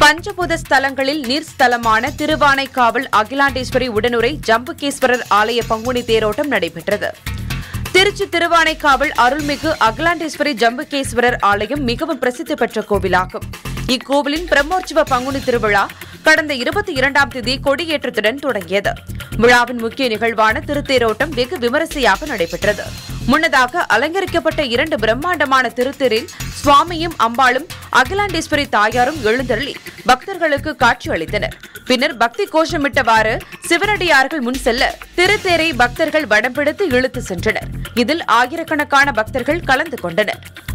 பஞ்சபூத ஸ்தலங்களில் நீர் ஸ்தலமான திருவானைக்காவல் அகிலாண்டேஸ்வரி உடனுரை ஜம்புகேஸ்வரர் ஆலய பங்குனி தேரோட்டம் நடைபெற்றது திருச்சி திருவானைக்காவல் அருள்மிகு அகிலாண்டேஸ்வரி ஜம்புகேஸ்வரர் ஆலயம் மிகவும் பிரசித்தி பெற்ற கோவிலாகும் இக்கோவிலின் பிரம்மோற்சவ பங்குனி திருவிழா கடந்த இருபத்தி இரண்டாம் தேதி கொடியேற்றத்துடன் தொடங்கியது விழாவின் முக்கிய நிகழ்வான திருத்தேரோட்டம் வெகு விமரிசையாக நடைபெற்றது முன்னதாக அலங்கரிக்கப்பட்ட இரண்டு பிரம்மாண்டமான திருத்தேரில் சுவாமியும் அம்பாளும் அகிலாண்டேஸ்வரி தாயாரும் எழுந்தருளி பக்தர்களுக்கு காட்சி அளித்தனர் பின்னர் பக்தி கோஷமிட்டவாறு சிவனடியார்கள் முன் செல்ல திருத்தேரை பக்தர்கள் வடம் பிடித்து இழுத்து சென்றனர் இதில் ஆயிரக்கணக்கான பக்தர்கள் கலந்து கொண்டனர்